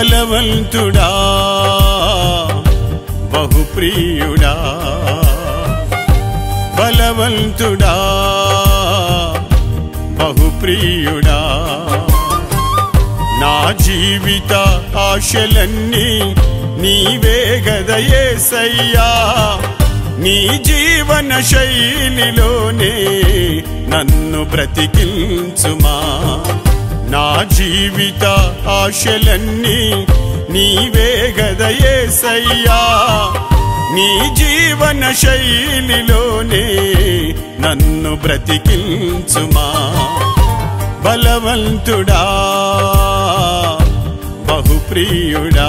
బలవంతుడా బహుప్రియుడా బలవంతుడా బహుప్రియుడా నా జీవిత ఆశలన్నీ నీవే గదయేసయ్యా నీ జీవన శైలిలోనే నన్ను బ్రతికించుమా నా జీవిత ఆశలన్నీ నీవే గదయేసయ్యా నీ జీవన శైలిలోనే నన్ను బ్రతికించుమా బలవంతుడా బహుప్రియుడా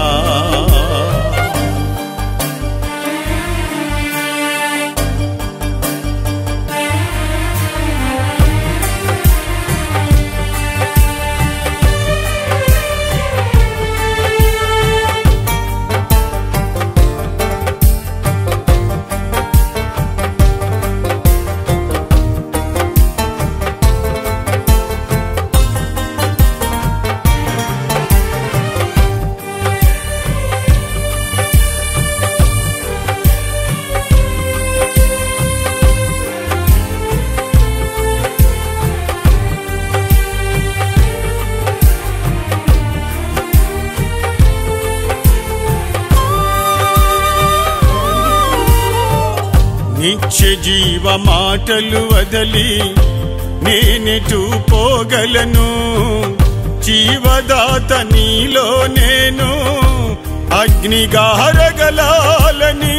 నిత్య జీవ మాటలు వదలి నేనెటు పోగలను జీవదాత నీలో నేను అగ్నిగారగలాలని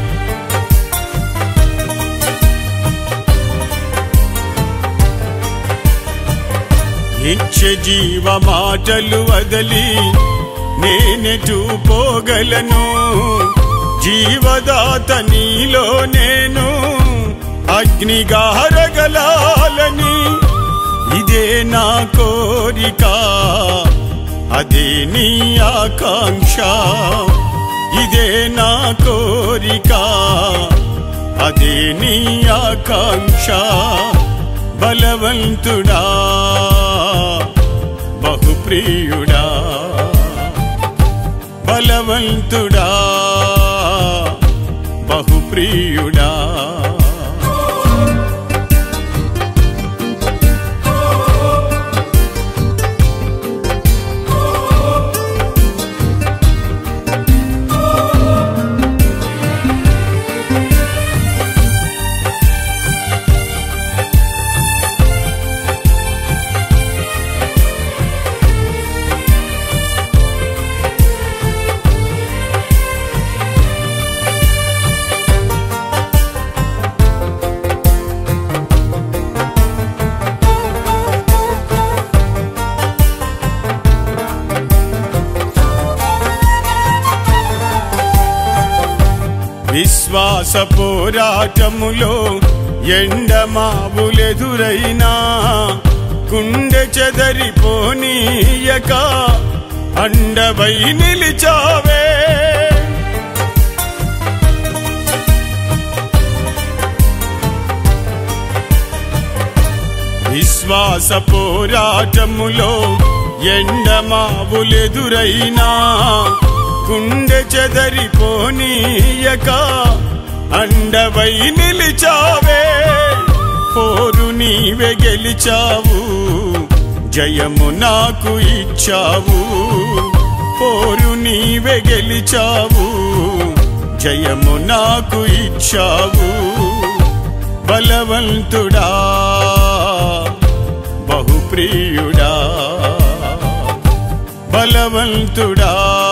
నిత్య జీవ మాటలు వదలి నేనెటు పోగలను జీవదాత నీలో నేను అగ్నిగారగలాలని ఇదే నా కోరిక అదే నీ ఆకాంక్ష ఇదే నా కోరిక అదే నీ ఆకాంక్ష బలవంతుడా బహుప్రియుడా బలవంతుడా బహుప్రియుడా విశ్వాస పోరాటములో ఎండమావులెదురైనా గుండె చెదరిపోనీయక అండవై నిలిచావే విశ్వాస పోరాటములో ఎండమావులెదురైనా గుండె చెదరిపోనీయక అండవై నిలిచావే పోరు నీవే గెలిచావు జయము నాకు ఇచ్చావు పోరు నీవే గెలిచావు జయము నాకు ఇచ్చావు బలవంతుడా బహుప్రియుడా బలవంతుడా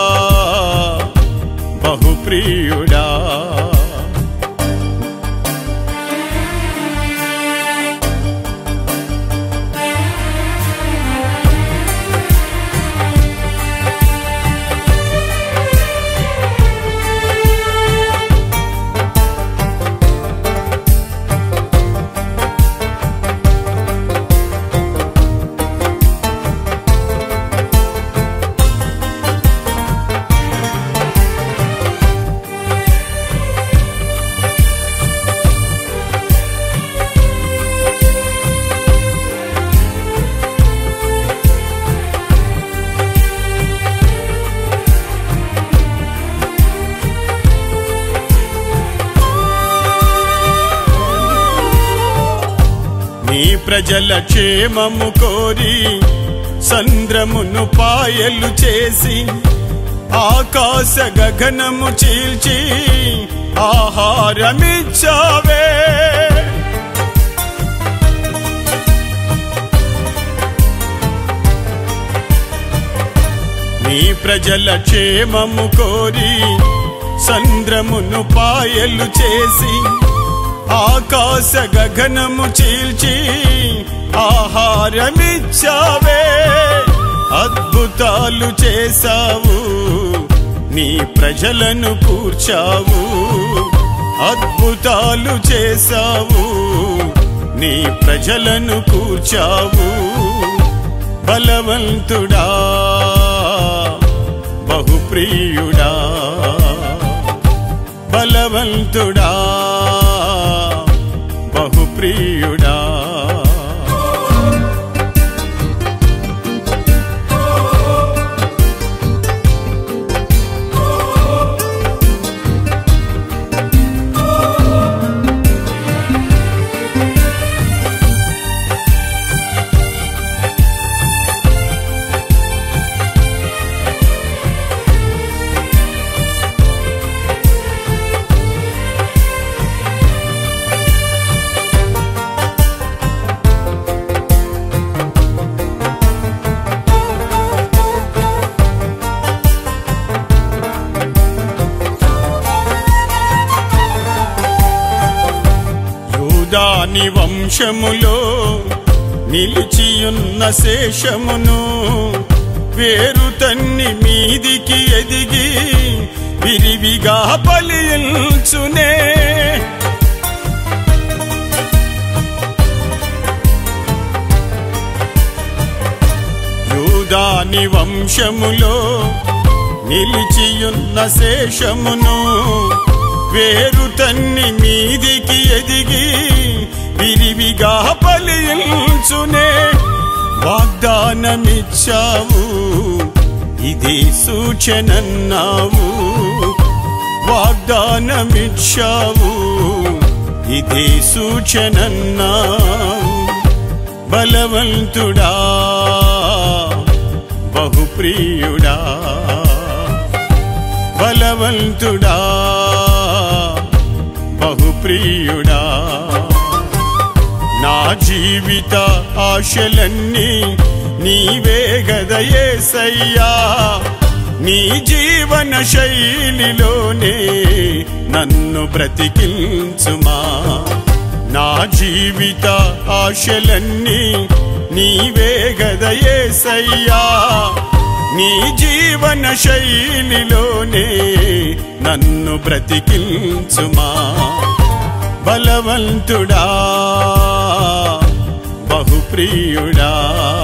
బహుప్రియుడా ప్రజల క్షేమము కోరి సంద్రమును పాయలు చేసి ఆకాశ గగనము చీల్చి ఆహారమిచ్చావే నీ ప్రజల క్షేమము కోరి సంద్రమును పాయలు చేసి ఆకాశ గగనము చీల్చి ఆహారమిచ్చావే అద్భుతాలు చేశావు నీ ప్రజలను కూర్చావు అద్భుతాలు చేశావు నీ ప్రజలను కూర్చావు బలవంతుడా బహుప్రియుడా బలవంతుడా బహుప్రియుడా యూదాని వంశములో నిలిచియున్న శేషమును వేరు తన్ని మీదికి ఎదిగి విరివిగా బలిల్చునే యూదాని వంశములో నిలిచియున్న శేషమును వేరు తన్ని మీదికి ఎదిగి విరివిగా బలిల్చునే వాగ్దానమిచ్చావు ఇది సూచనన్నావు వాగ్దానమిచ్చావు ఇది సూచనన్నావు బలవంతుడా బహుప్రియుడా బలవంతుడా బహుప్రియుడా నా జీవిత ఆశలన్నీ నీవే గదయేసయ్యా నీ జీవన శైలిలోనే నన్ను బ్రతికించుమా నా జీవిత ఆశలన్నీ నీవే గదయేసయ్యా నీ జీవన శైలిలోనే నన్ను బ్రతికించుమా బలవంతుడా బహుప్రియుడా